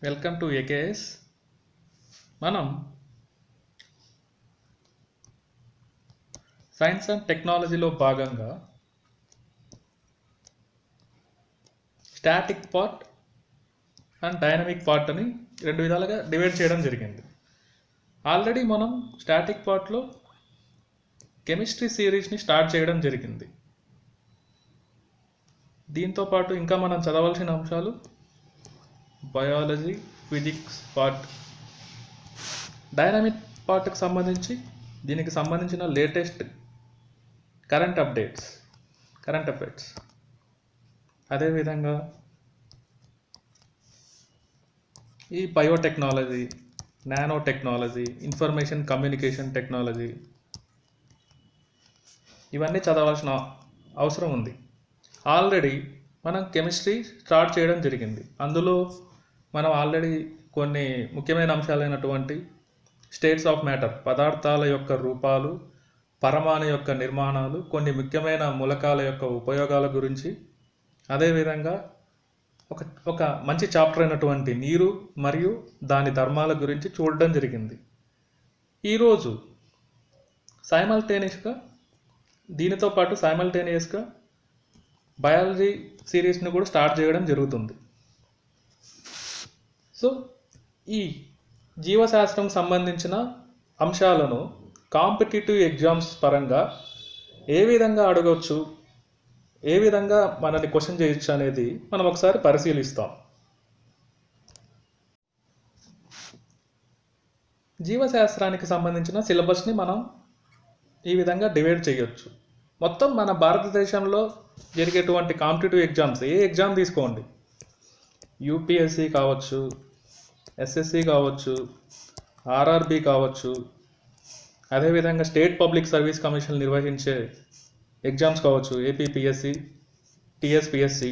welcome to AKS మనం science and టెక్నాలజీలో భాగంగా static part and dynamic part అని రెండు విధాలుగా డివైడ్ చేయడం జరిగింది ఆల్రెడీ మనం స్టాటిక్ పార్ట్లో కెమిస్ట్రీ సిరీస్ని స్టార్ట్ చేయడం జరిగింది దీంతో పాటు ఇంకా మనం చదవాల్సిన అంశాలు బయాలజీ ఫిజిక్స్ పార్ట్ డైనమిక్ పార్ట్కి సంబంధించి దీనికి సంబంధించిన latest current updates current affairs అదేవిధంగా ఈ biotechnology nano technology information communication technology ఇవన్నీ చదవాల్సిన అవసరం ఉంది ఆల్రెడీ మనం కెమిస్ట్రీ స్టార్ట్ చేయడం జరిగింది అందులో మనం ఆల్రెడీ కొన్ని ముఖ్యమైన అంశాలైనటువంటి స్టేట్స్ ఆఫ్ మ్యాటర్ పదార్థాల యొక్క రూపాలు పరమాణు యొక్క నిర్మాణాలు కొన్ని ముఖ్యమైన మూలకాల యొక్క ఉపయోగాల గురించి అదేవిధంగా ఒక ఒక మంచి చాప్టర్ అయినటువంటి నీరు మరియు దాని ధర్మాల గురించి చూడడం జరిగింది ఈరోజు సైమల్టేనియస్గా దీనితో పాటు సైమల్టేనియస్గా బయాలజీ సిరీస్ని కూడా స్టార్ట్ చేయడం జరుగుతుంది సో ఈ జీవశాస్త్రం సంబంధించిన అంశాలను కాంపిటేటివ్ ఎగ్జామ్స్ పరంగా ఏ విధంగా అడగవచ్చు ఏ విధంగా మనల్ని క్వశ్చన్ చేయొచ్చు అనేది మనం ఒకసారి పరిశీలిస్తాం జీవశాస్త్రానికి సంబంధించిన సిలబస్ని మనం ఈ విధంగా డివైడ్ చేయొచ్చు మొత్తం మన భారతదేశంలో జరిగేటువంటి కాంపిటేటివ్ ఎగ్జామ్స్ ఏ ఎగ్జామ్ తీసుకోండి యూపీఎస్సి కావచ్చు ఎస్ఎస్సి కావచ్చు ఆర్ఆర్బి కావచ్చు అదేవిధంగా స్టేట్ పబ్లిక్ సర్వీస్ కమిషన్ నిర్వహించే ఎగ్జామ్స్ కావచ్చు ఏపీపీఎస్సి టిఎస్పిఎస్సి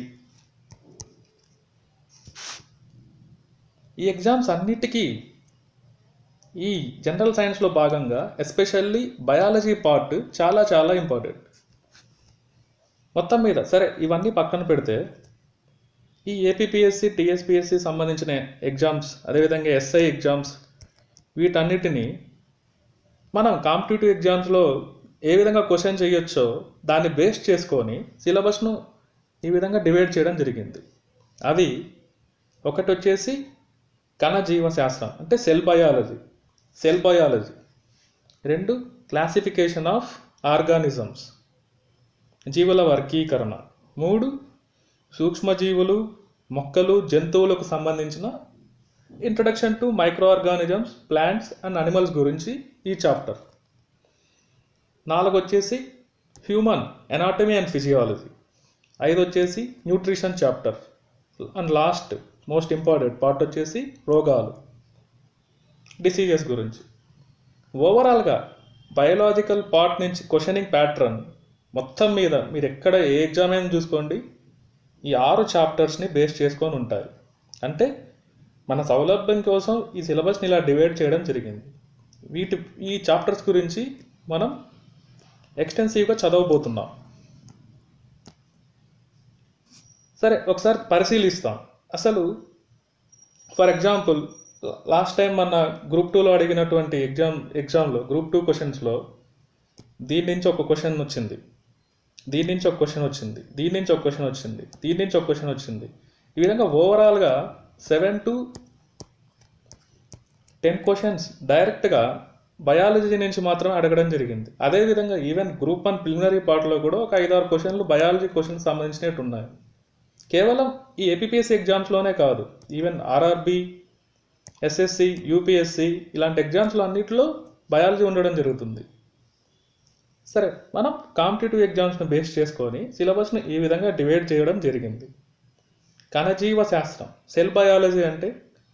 ఈ ఎగ్జామ్స్ అన్నిటికీ ఈ జనరల్ సైన్స్లో భాగంగా ఎస్పెషల్లీ బయాలజీ పార్ట్ చాలా చాలా ఇంపార్టెంట్ మొత్తం మీద సరే ఇవన్నీ పక్కన పెడితే ఈ ఏపీపీఎస్సి టీఎస్పిఎస్సి సంబంధించిన ఎగ్జామ్స్ అదేవిధంగా ఎస్ఐ ఎగ్జామ్స్ వీటన్నిటిని మనం కాంపిటేటివ్ ఎగ్జామ్స్లో ఏ విధంగా క్వశ్చన్ చేయొచ్చో దాన్ని బేస్ చేసుకొని సిలబస్ను ఈ విధంగా డివైడ్ చేయడం జరిగింది అవి ఒకటి వచ్చేసి కణజీవ శాస్త్రం అంటే సెల్ బయాలజీ సెల్ బయాలజీ రెండు క్లాసిఫికేషన్ ఆఫ్ ఆర్గానిజమ్స్ జీవుల వర్గీకరణ మూడు సూక్ష్మజీవులు మొక్కలు జంతువులకు సంబంధించిన introduction to micro organisms plants and animals గురించి ఈ చాప్టర్ నాలుగు వచ్చేసి హ్యూమన్ ఎనాటమీ అండ్ ఫిజియాలజీ ఐదు వచ్చేసి nutrition chapter and last most important part వచ్చేసి రోగాలు డిసీజెస్ గురించి ఓవరాల్గా బయోలాజికల్ పార్ట్ నుంచి క్వశ్చనింగ్ ప్యాటర్న్ మొత్తం మీద మీరు ఎక్కడ ఏ ఎగ్జామ్ అయినా చూసుకోండి ఈ ఆరు చాప్టర్స్ని బేస్ చేసుకొని ఉంటాయి అంటే మన సౌలభ్యం కోసం ఈ సిలబస్ని ఇలా డివైడ్ చేయడం జరిగింది వీటి ఈ చాప్టర్స్ గురించి మనం ఎక్స్టెన్సివ్గా చదవబోతున్నాం సరే ఒకసారి పరిశీలిస్తాం అసలు ఫర్ ఎగ్జాంపుల్ లాస్ట్ టైం మన గ్రూప్ టూలో అడిగినటువంటి ఎగ్జామ్ ఎగ్జామ్లో గ్రూప్ టూ క్వశ్చన్స్లో దీని నుంచి ఒక క్వశ్చన్ వచ్చింది దీని నుంచి ఒక క్వశ్చన్ వచ్చింది దీని నుంచి ఒక క్వశ్చన్ వచ్చింది దీని నుంచి ఒక క్వశ్చన్ వచ్చింది ఈ విధంగా ఓవరాల్గా సెవెన్ టు టెన్ క్వశ్చన్స్ డైరెక్ట్గా బయాలజీ నుంచి మాత్రమే అడగడం జరిగింది అదేవిధంగా ఈవెన్ గ్రూప్ వన్ ప్రిలిమినరీ పార్ట్లో కూడా ఒక ఐదారు క్వశ్చన్లు బయాలజీ క్వశ్చన్స్ సంబంధించినట్టు ఉన్నాయి కేవలం ఈ ఏపీఎస్సి ఎగ్జామ్స్లోనే కాదు ఈవెన్ ఆర్ఆర్బి ఎస్ఎస్సి యూపీఎస్సి ఇలాంటి ఎగ్జామ్స్లో అన్నింటిలో బయాలజీ ఉండడం జరుగుతుంది సరే మనం కాంపిటేటివ్ ఎగ్జామ్స్ని బేస్ చేసుకొని సిలబస్ని ఈ విధంగా డివైడ్ చేయడం జరిగింది కణజీవ శాస్త్రం సెల్ బయాలజీ అంటే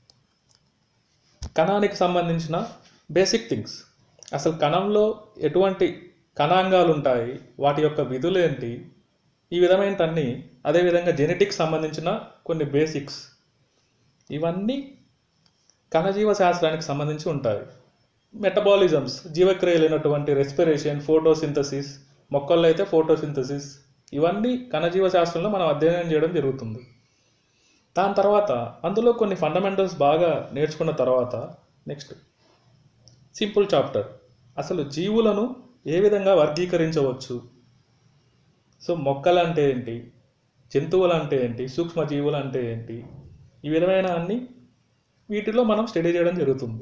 కణానికి సంబంధించిన బేసిక్ థింగ్స్ అసలు కణంలో ఎటువంటి కణాంగాలు ఉంటాయి వాటి యొక్క విధులు ఏంటి ఈ విధమైనటన్నీ అదేవిధంగా జెనెటిక్స్ సంబంధించిన కొన్ని బేసిక్స్ ఇవన్నీ కణజీవ శాస్త్రానికి సంబంధించి ఉంటాయి మెటబాలిజమ్స్ జీవక్రియలైనటువంటి రెస్పిరేషన్ ఫోటోసింథసిస్ మొక్కల్లో అయితే ఫోటోసింథసిస్ ఇవన్నీ కణజీవ శాస్త్రంలో మనం అధ్యయనం చేయడం జరుగుతుంది దాని తర్వాత అందులో కొన్ని ఫండమెంటల్స్ బాగా నేర్చుకున్న తర్వాత నెక్స్ట్ సింపుల్ చాప్టర్ అసలు జీవులను ఏ విధంగా వర్గీకరించవచ్చు సో మొక్కలు అంటే ఏంటి జంతువులు అంటే ఏంటి సూక్ష్మజీవులు అంటే ఏంటి ఈ విధమైన అన్ని వీటిలో మనం స్టడీ చేయడం జరుగుతుంది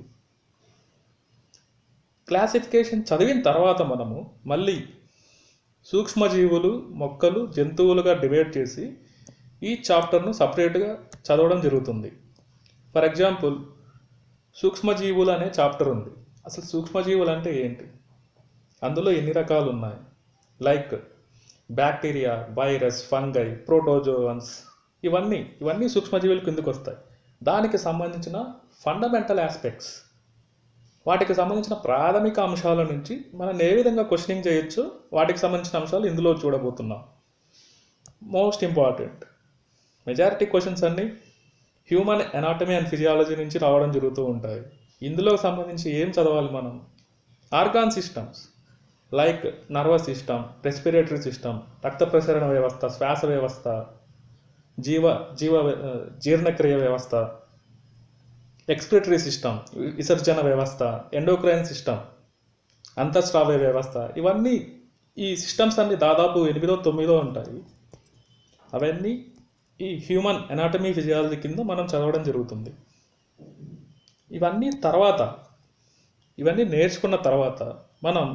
క్లాసిఫికేషన్ చదివిన తర్వాత మనము మళ్ళీ సూక్ష్మజీవులు మొక్కలు జంతువులుగా డివైడ్ చేసి ఈ చాప్టర్ను సపరేట్గా చదవడం జరుగుతుంది ఫర్ ఎగ్జాంపుల్ సూక్ష్మజీవులు అనే చాప్టర్ ఉంది అసలు సూక్ష్మజీవులు అంటే ఏంటి అందులో ఎన్ని రకాలు ఉన్నాయి like bacteria virus fungi protozoans ఇవన్నీ ఇవన్నీ సూక్ష్మజీవుల కిందకు వస్తాయి దానికి సంబంధించిన ఫండమెంటల్ ఆస్పెక్ట్స్ వాటికి సంబంధించిన ప్రాథమిక అంశాల నుంచి మనం ఏ విధంగా క్వశ్చనింగ్ చేయొచ్చు వాటికి సంబంధించిన అంశాలు ఇందులో చూడబోతున్నాం మోస్ట్ ఇంపార్టెంట్ మెజారిటీ క్వశ్చన్స్ అన్నీ హ్యూమన్ ఎనాటమీ అండ్ ఫిజియాలజీ నుంచి రావడం జరుగుతూ ఉంటాయి ఇందులో సంబంధించి ఏం చదవాలి మనం organ systems like nervous system respiratory system రక్త ప్రసరణ వ్యవస్థ శ్వాస వ్యవస్థ జీవ జీవ ఆ, జీర్ణక్రియ వ్యవస్థ ఎక్స్పిరేటరీ సిస్టమ్ విసర్జన వ్యవస్థ ఎండోక్రైన్ సిస్టమ్ అంతఃస్రావ వ్యవస్థ ఇవన్నీ ఈ సిస్టమ్స్ అన్ని దాదాపు ఎనిమిదో తొమ్మిదో ఉంటాయి అవన్నీ ఈ హ్యూమన్ ఎనాటమీ ఫిజియాలజీ కింద మనం చదవడం జరుగుతుంది ఇవన్నీ తర్వాత ఇవన్నీ నేర్చుకున్న తర్వాత మనం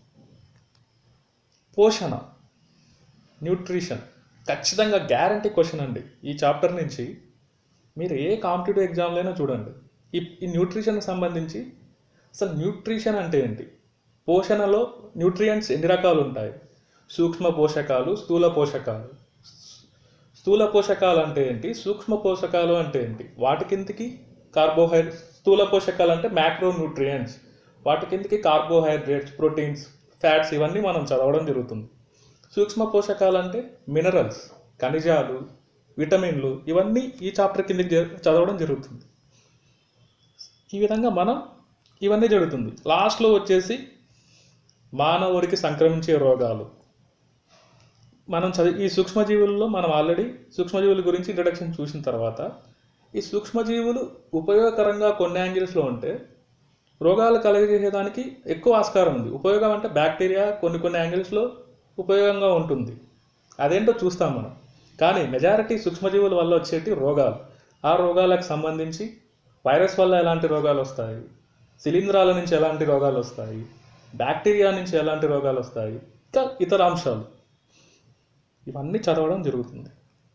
పోషణ న్యూట్రిషన్ ఖచ్చితంగా గ్యారంటీ క్వశ్చన్ అండి ఈ చాప్టర్ నుంచి మీరు ఏ కాంపిటేటివ్ ఎగ్జామ్లైనా చూడండి ఈ ఈ న్యూట్రిషన్కి సంబంధించి అసలు న్యూట్రిషన్ అంటే ఏంటి పోషణలో న్యూట్రియంట్స్ ఎన్ని రకాలు ఉంటాయి సూక్ష్మ పోషకాలు స్థూల పోషకాలు స్థూల పోషకాలు అంటే ఏంటి సూక్ష్మ పోషకాలు అంటే ఏంటి వాటి కిందకి కార్బోహైడ్రేట్ స్థూల పోషకాలు అంటే మ్యాక్రో న్యూట్రియంట్స్ వాటి కిందకి కార్బోహైడ్రేట్స్ ప్రోటీన్స్ ఫ్యాట్స్ ఇవన్నీ మనం చదవడం జరుగుతుంది సూక్ష్మ పోషకాలు అంటే మినరల్స్ ఖనిజాలు విటమిన్లు ఇవన్నీ ఈ చాప్టర్ కిందకి జ- చదవడం జరుగుతుంది ఈ విధంగా మనం ఇవన్నీ జరుగుతుంది లాస్ట్లో వచ్చేసి మానవుడికి సంక్రమించే రోగాలు మనం చదివి ఈ సూక్ష్మజీవుల్లో మనం ఆల్రెడీ సూక్ష్మజీవుల గురించి ఇంట్రడక్షన్ చూసిన తర్వాత ఈ సూక్ష్మజీవులు ఉపయోగకరంగా కొన్ని యాంగిల్స్లో ఉంటే రోగాలు కలగజేసేదానికి ఎక్కువ ఆస్కారం ఉంది ఉపయోగం అంటే బ్యాక్టీరియా కొన్ని కొన్ని యాంగిల్స్లో ఉపయోగంగా ఉంటుంది అదేంటో చూస్తాం మనం కానీ మెజారిటీ సూక్ష్మజీవుల వల్ల వచ్చేటి రోగాలు ఆ రోగాలకు సంబంధించి వైరస్ వల్ల ఎలాంటి రోగాలు వస్తాయి శిలీంధ్రాల నుంచి ఎలాంటి రోగాలు వస్తాయి బ్యాక్టీరియా నుంచి ఎలాంటి రోగాలు వస్తాయి ఇంకా ఇతర అంశాలు ఇవన్నీ చదవడం జరుగుతుంది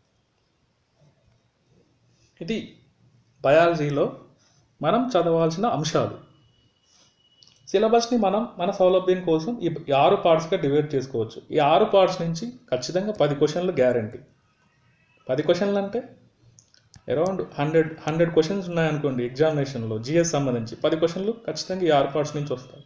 ఇది బయాలజీలో మనం చదవాల్సిన అంశాలు సిలబస్ని మనం మన సౌలభ్యం కోసం ఈ ఈ ఆరు పార్ట్స్గా డివైడ్ చేసుకోవచ్చు ఈ ఆరు పార్ట్స్ నుంచి ఖచ్చితంగా పది క్వశ్చన్లు గ్యారంటీ పది క్వశ్చన్లు అంటే అరౌండ్ హండ్రెడ్ హండ్రెడ్ క్వశ్చన్స్ ఉన్నాయనుకోండి ఎగ్జామినేషన్లో జిఎస్ సంబంధించి పది క్వశ్చన్లు ఖచ్చితంగా ఈ ఆరు పార్ట్స్ నుంచి వస్తాయి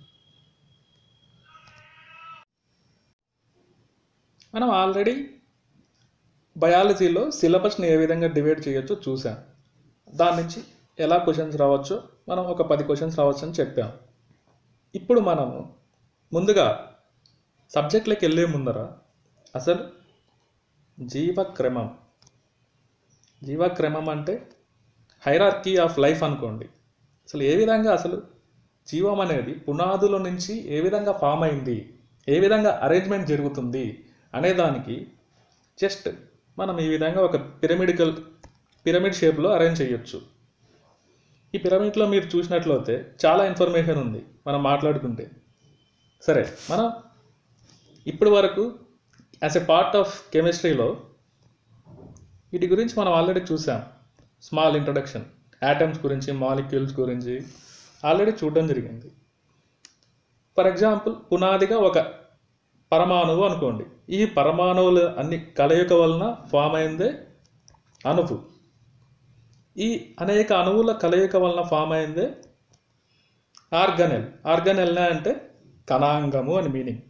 మనం ఆల్రెడీ బయాలజీలో సిలబస్ని ఏ విధంగా డివైడ్ చేయొచ్చో చూసాం దాని నుంచి ఎలా క్వశ్చన్స్ రావచ్చో మనం ఒక పది క్వశ్చన్స్ రావచ్చు అని చెప్పాం ఇప్పుడు మనము ముందుగా సబ్జెక్ట్లోకి వెళ్ళే ముందర అసలు జీవక్రమం జీవక్రమం అంటే హైరార్కీ ఆఫ్ లైఫ్ అనుకోండి అసలు ఏ విధంగా అసలు జీవం అనేది పునాదుల నుంచి ఏ విధంగా ఫామ్ అయింది ఏ విధంగా అరేంజ్మెంట్ జరుగుతుంది అనే దానికి జస్ట్ మనం ఈ విధంగా ఒక పిరమిడికల్ పిరమిడ్ షేప్లో అరేంజ్ చేయొచ్చు ఈ పిరమిడ్లో మీరు చూసినట్లయితే చాలా ఇన్ఫర్మేషన్ ఉంది మనం మాట్లాడుకుంటే సరే మనం ఇప్పటి వరకు యాజ్ ఎ పార్ట్ ఆఫ్ కెమిస్ట్రీలో వీటి గురించి మనం ఆల్రెడీ చూసాం స్మాల్ ఇంట్రడక్షన్ యాటమ్స్ గురించి మాలిక్యూల్స్ గురించి ఆల్రెడీ చూడడం జరిగింది ఫర్ ఎగ్జాంపుల్ పునాదిగా ఒక పరమాణువు అనుకోండి ఈ పరమాణువుల అన్ని కలయిక వలన ఫామ్ అయిందే అణువు ఈ అనేక అణువుల కలయిక వలన ఫామ్ అయిందే ఆర్గనెల్ ఆర్గనెల్ అంటే కణాంగము అని మీనింగ్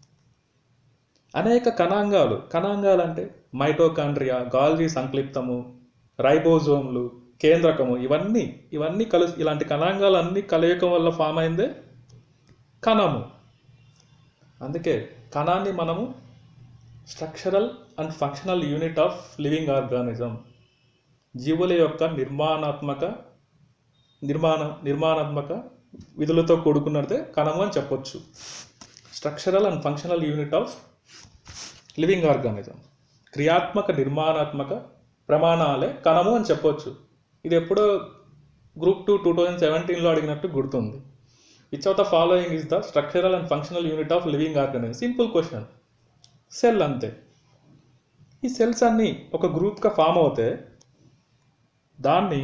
అనేక కణాంగాలు కణాంగాలు అంటే మైటోకాండ్రియా గాల్జీ సంక్లిప్తము రైబోజోమ్లు కేంద్రకము ఇవన్నీ ఇవన్నీ కలు ఇలాంటి కణాంగాలు అన్ని కలయిక వల్ల ఫామ్ అయిందే కణము అందుకే కణాన్ని మనము structural and functional unit of living organism జీవుల యొక్క నిర్మాణాత్మక నిర్మాణ నిర్మాణాత్మక విధులతో కూడుకున్నదే కణము అని చెప్పొచ్చు structural and functional unit of living organism క్రియాత్మక నిర్మాణాత్మక ప్రమాణాలే కణము అని చెప్పొచ్చు ఇది ఎప్పుడో గ్రూప్ టూ టూ థౌజండ్ సెవెంటీన్లో అడిగినట్టు గుర్తుంది which of the following is the structural and functional unit of living organism simple question cell అంతే ఈ సెల్స్ అన్నీ ఒక గ్రూప్గా ఫామ్ అవుతే దాన్ని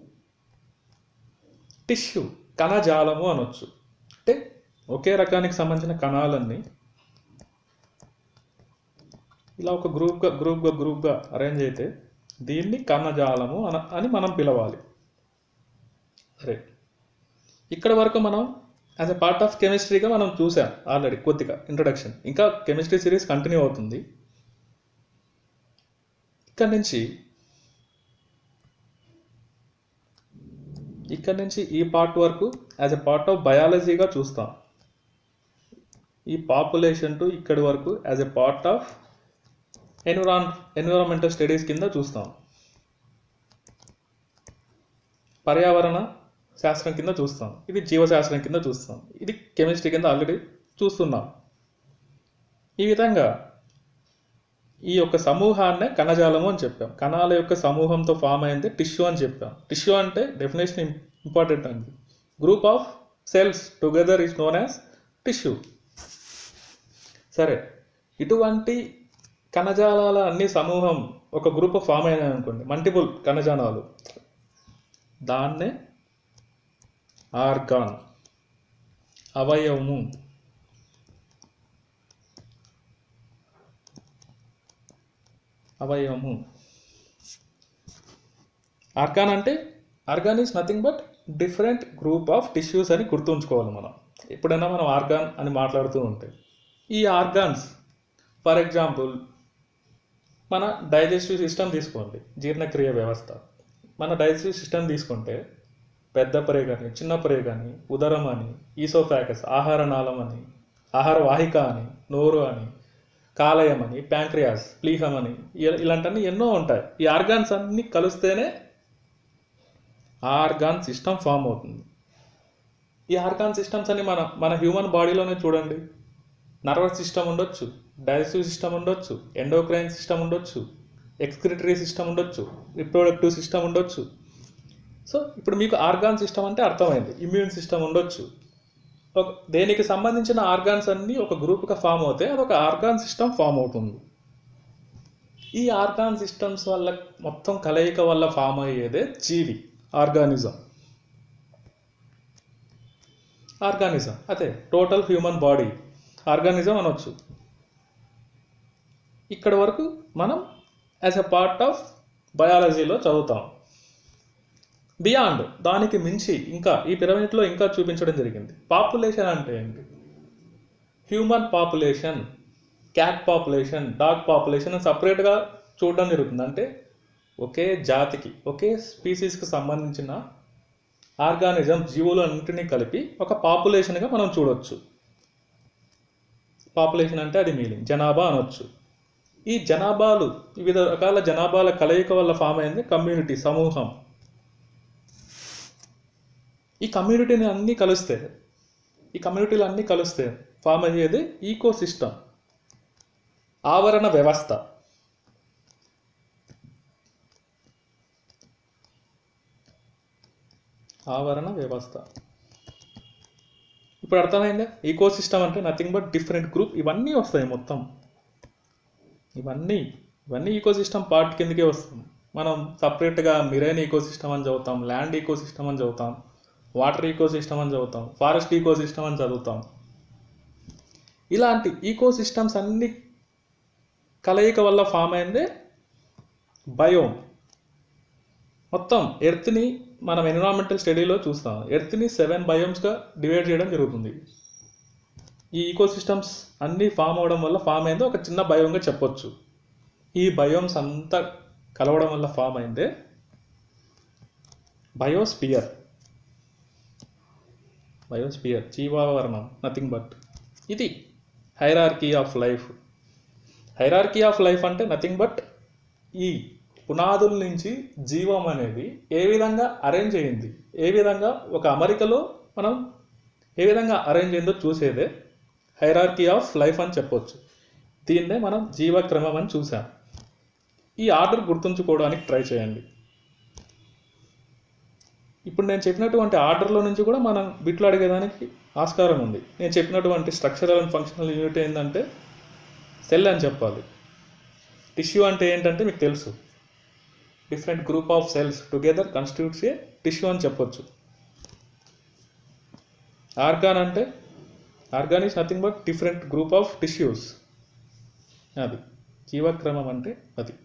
టిష్యూ కణజాలము అనొచ్చు అంటే ఒకే రకానికి సంబంధించిన కణాలన్నీ ఇలా ఒక గ్రూప్గా గ్రూప్గా గ్రూప్గా అరేంజ్ అయితే దీన్ని కణజాలము అన అని మనం పిలవాలి సరే ఇక్కడ వరకు మనం యాజ్ ఎ పార్ట్ ఆఫ్ కెమిస్ట్రీగా మనం చూసాం ఆల్రెడీ కొద్దిగా ఇంట్రడక్షన్ ఇంకా కెమిస్ట్రీ సిరీస్ కంటిన్యూ అవుతుంది ఇక్కడ నుంచి ఇక్కడ నుంచి ఈ పార్ట్ వరకు యాజ్ ఎ పార్ట్ ఆఫ్ బయాలజీగా చూస్తాం ఈ పాపులేషన్ టు ఇక్కడి వరకు as a part of environ environmental studies కింద చూస్తాం పర్యావరణ శాస్త్రం కింద చూస్తాం ఇది జీవశాస్త్రం కింద చూస్తాం ఇది కెమిస్ట్రీ కింద ఆల్రెడీ చూస్తున్నాం ఈ విధంగా ఈ యొక్క సమూహాన్నే కణజాలము అని చెప్పాం కణాల యొక్క సమూహంతో ఫామ్ అయింది టిష్యూ అని చెప్పాం టిష్యూ అంటే డెఫినేషన్ ఇంపార్టెంట్ అండి group of cells together is known as tissue సరే ఇటువంటి కణజాలాల అన్ని సమూహం ఒక గ్రూప్ ఫామ్ అయినాయి అనుకోండి మల్టిపుల్ కణజాలాలు దాన్నే ఆర్గాన్ అవయవము అవయవము ఆర్గాన్ అంటే organ is nothing but different group of tissues అని గుర్తుంచుకోవాలి మనం ఎప్పుడైనా మనం ఆర్గాన్ అని మాట్లాడుతూ ఉంటే ఈ ఆర్గాన్స్ ఫర్ ఎగ్జాంపుల్ మన డైజెస్టివ్ సిస్టమ్ తీసుకోండి జీర్ణక్రియ వ్యవస్థ మన డైజెస్టివ్ సిస్టమ్ తీసుకుంటే పెద్ద ప్రే కానీ చిన్న ప్రే కానీ ఉదరం అని ఈసోఫాకస్ ఆహార నాళం అని ఆహార వాహిక అని నోరు అని కాలేయం అని ప్యాంక్రియాస్ ప్లీహం అని ఇ- ఇలాంటివన్నీ ఎన్నో ఉంటాయి ఈ ఆర్గాన్స్ అన్నీ కలిస్తేనే ఆర్గాన్ సిస్టమ్ ఫామ్ అవుతుంది ఈ ఆర్గాన్ సిస్టమ్స్ అన్ని మన మన హ్యూమన్ బాడీలోనే చూడండి నర్వస్ సిస్టమ్ ఉండొచ్చు డైజెస్టివ్ సిస్టమ్ ఉండొచ్చు ఎండోక్రైన్ సిస్టమ్ ఉండొచ్చు ఎక్స్క్రిటరీ సిస్టమ్ ఉండొచ్చు రిప్రొడక్టివ్ సిస్టమ్ ఉండొచ్చు సో ఇప్పుడు మీకు ఆర్గాన్ సిస్టమ్ అంటే అర్థమైంది ఇమ్యూన్ సిస్టమ్ ఉండొచ్చు ఒక దేనికి సంబంధించిన ఆర్గాన్స్ అన్నీ ఒక గ్రూప్గా ఫామ్ అవుతే అదొక ఆర్గాన్ సిస్టమ్ ఫామ్ అవుతుంది ఈ ఆర్గాన్ సిస్టమ్స్ వల్ల మొత్తం కలయిక వల్ల ఫామ్ అయ్యేదే జీవి ఆర్గానిజం ఆర్గానిజం అదే టోటల్ హ్యూమన్ బాడీ ఆర్గానిజం అనొచ్చు ఇక్కడ వరకు మనం యాజ్ ఎ పార్ట్ ఆఫ్ బయాలజీలో చదువుతాం బియాండ్ దానికి మించి ఇంకా ఈ పిరమిడ్లో ఇంకా చూపించడం జరిగింది పాపులేషన్ అంటే ఏంటి human population cat population dog population సపరేట్గా చూడడం జరుగుతుంది అంటే ఒకే జాతికి ఒకే స్పీసీస్కి సంబంధించిన ఆర్గానిజం జీవులన్నింటినీ కలిపి ఒక పాపులేషన్గా మనం చూడొచ్చు పాపులేషన్ అంటే అది మీనింగ్ జనాభా అనొచ్చు ఈ జనాభాలు వివిధ రకాల జనాభాల కలయిక వల్ల ఫామ్ అయింది కమ్యూనిటీ సమూహం ఈ కమ్యూనిటీని అన్నీ కలిస్తే ఈ కమ్యూనిటీలు అన్నీ కలిస్తే ఫామ్ అయ్యేది ఈకో సిస్టమ్ ఆవరణ వ్యవస్థ ఆవరణ వ్యవస్థ ఇప్పుడు అర్థమైందా ఈకో సిస్టమ్ అంటే నథింగ్ బట్ డిఫరెంట్ గ్రూప్ ఇవన్నీ వస్తాయి మొత్తం ఇవన్నీ ఇవన్నీ ఈకో సిస్టమ్ పార్ట్ కిందకే వస్తాం మనం సపరేట్గా మిరైన్ ఈకో సిస్టమ్ అని చదువుతాం ల్యాండ్ ఈకో సిస్టమ్ అని చదువుతాం వాటర్ ఈకో సిస్టమ్ అని చదువుతాం ఫారెస్ట్ ఈకో సిస్టమ్ అని చదువుతాం ఇలాంటి ఈకో సిస్టమ్స్ అన్ని కలయిక వల్ల ఫామ్ అయిందే బయోమ్ మొత్తం ఎర్త్ని మనం ఎన్విరాన్మెంటల్ స్టడీలో చూస్తాం ఎర్త్ని సెవెన్ బయోమ్స్గా డివైడ్ చేయడం జరుగుతుంది ఈ ఈకో సిస్టమ్స్ అన్నీ ఫామ్ అవడం వల్ల ఫామ్ అయిందో ఒక చిన్న బయోమ్గా చెప్పొచ్చు ఈ బయోమ్స్ అంతా కలవడం వల్ల ఫామ్ అయిందే బయోస్పియర్ బయోస్పియర్ జీవావరణం నథింగ్ బట్ ఇది hierarchy of life hierarchy of life అంటే నథింగ్ బట్ ఈ పునాదుల నుంచి జీవం అనేది ఏ విధంగా అరేంజ్ అయింది ఏ విధంగా ఒక అమరికలో మనం ఏ విధంగా అరేంజ్ అయిందో చూసేదే హైరార్కీ ఆఫ్ లైఫ్ అని చెప్పొచ్చు దీన్నే మనం జీవక్రమం అని చూసాం ఈ ఆర్డర్ గుర్తుంచుకోవడానికి ట్రై చేయండి ఇప్పుడు నేను చెప్పినటువంటి ఆర్డర్లో నుంచి కూడా మనం బిట్లు అడిగేదానికి ఆస్కారం ఉంది నేను చెప్పినటువంటి స్ట్రక్చరల్ అండ్ ఫంక్షనల్ యూనిట్ ఏంటంటే సెల్ అని చెప్పాలి టిష్యూ అంటే ఏంటంటే మీకు తెలుసు different group of cells together constitutes a tissue అని చెప్పొచ్చు ఆర్గాన్ అంటే organ is nothing but different group of tissues అది జీవక్రమం అంటే అది